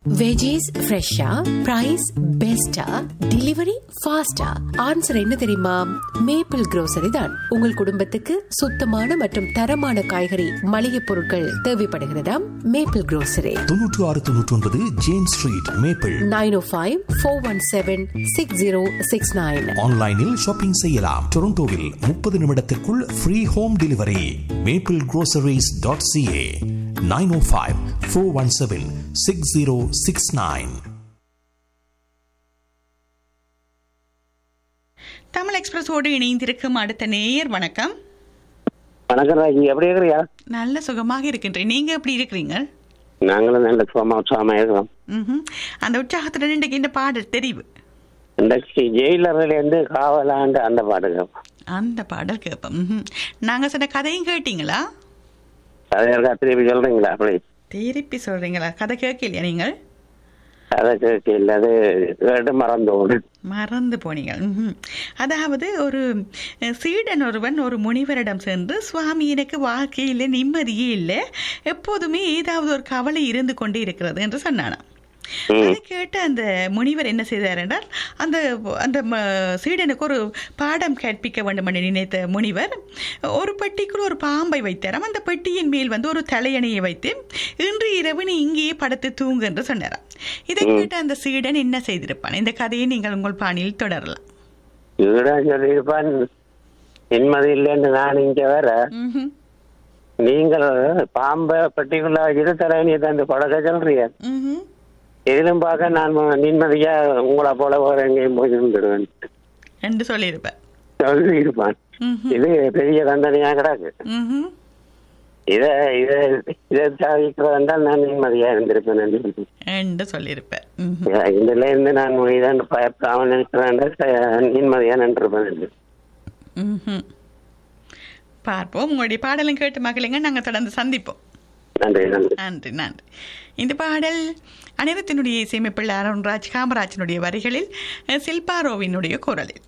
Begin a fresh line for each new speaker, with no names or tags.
Veggies ஃப்ரெஷ்ஷா price பெஸ்டா delivery ஃபாஸ்டா ஆன்சர் என்ன தெரியுமா மேப்பிள் grocery தான் உங்கள் குடும்பத்துக்கு சுத்தமான மற்றும் தரமான காய்கறி மளிகை பொருட்கள் தேவைப்படுகிறதாம் மேப்பிள் grocery
தொன்னூற்று ஆறு தொன்னூற்றி ஒன்பது James street Maple
nine O five four one seven six zero six nine
ஆன்லைனில் ஷாப்பிங் செய்யலாம் டொரண்டோவில் முப்பது நிமிடத்திற்குள் free home delivery Maple groceries.ca dot CA nine O five four one seven six zero six nine
Tamil எக்ஸ்பிரஸோடு இணைந்திருக்கும் அடுத்த நேயர் வணக்கம்
வணக்கம் ராஜி எப்படி இருக்கிறியா
நல்ல சுகமாக இருக்கின்றேன் நீங்க எப்படி இருக்கிறீங்க
நாங்களும் நல்ல சுகமா உற்சாகமா இருக்கிறோம்
ம்ஹும். அந்த உற்சாகத்துடன் இன்றைக்கு இந்த பாடல் தெரிவு
இன்றைக்கு ஜெயிலர்ல இருந்து காவலாண்டு அந்த பாடுகிறோம்
அந்த பாடல் கேட்போம் ம்ஹும். நாங்க சொன்ன கதையும் கேட்டீங்களா
அதை இருக்கா திருப்பி சொல்றீங்களா அப்படி
திருப்பி சொல்றீங்களா கதை கேட்கலையா நீங்கள்
அதை கேட்க இல்லை அது கேட்டு மறந்து ஓடு
மறந்து போனீங்க ம்ஹும். அதாவது ஒரு அஹ், சீடன் ஒருவன் ஒரு முனிவரிடம் சென்று சுவாமி எனக்கு வாழ்க்கையில் நிம்மதியே இல்லை எப்போதுமே ஏதாவது ஒரு கவலை இருந்து கொண்டே இருக்கிறது என்று சொன்னானாம் அதை கேட்டு அந்த முனிவர் என்ன செய்தார் என்றால் அந்த அந்த ம- சீடனுக்கு ஒரு பாடம் கற்பிக்க வேண்டும் என்று நினைத்த முனிவர் ஒரு பெட்டிக்குள் ஒரு பாம்பை வைத்தாராம் அந்த பெட்டியின் மேல் வந்து ஒரு தலையணையை வைத்து இன்று இரவு நீ இங்கேயே படுத்து தூங்கு என்று சொன்னாராம் இதை கேட்டு அந்த சீடன் என்ன செய்திருப்பான் இந்த கதையை நீங்கள் உங்கள் பாணியில் தொடரலாம்
இவதான் சொல்லியிருப்பான் நிம்மதி இல்லைன்னு நான் இங்க வேற
ம்ஹும்.
நீங்கள் பாம்பை பெட்டிக்குள்ள வச்சுட்டு தலைவனியை தந்து பழக்க சொல்றீங்க
ம்ஹும்.
இதிலும் பார்க்க நான் நிம்மதியா உங்களை போல வேற எங்கேயும் போய் இருந்துடுவேன்
என்று சொல்லியிருப்பேன்
சொல்லியிருப்பான்
ம்ஹும்.
இது பெரிய தண்டனையா கிடக்கு
ம்ஹும்.
இத இத இதை சாதிக்கிறதென்றால் நான் நிம்மதியா இருந்திருப்பேன் என்று
என்று சொல்லியிருப்பேன் ம்ஹும்.
இதுல இருந்து நான் இதான் பயப்படாமல் நினைக்கிறேன் நிம்மதியா நின்றுருப்பேன் என்று
ம்ஹும். பார்ப்போம் உங்களுடைய பாடலும் கேட்டு மகளிங்க நாங்கள் தொடர்ந்து சந்திப்போம்
நன்றி நன்றி
நன்றி நன்றி இந்த பாடல் அனிருத்தினுடைய இசையமைப்பில் அருண்ராஜ் காமராஜனுடைய வரிகளில் அஹ், சில்பாரோவினுடைய குரலில்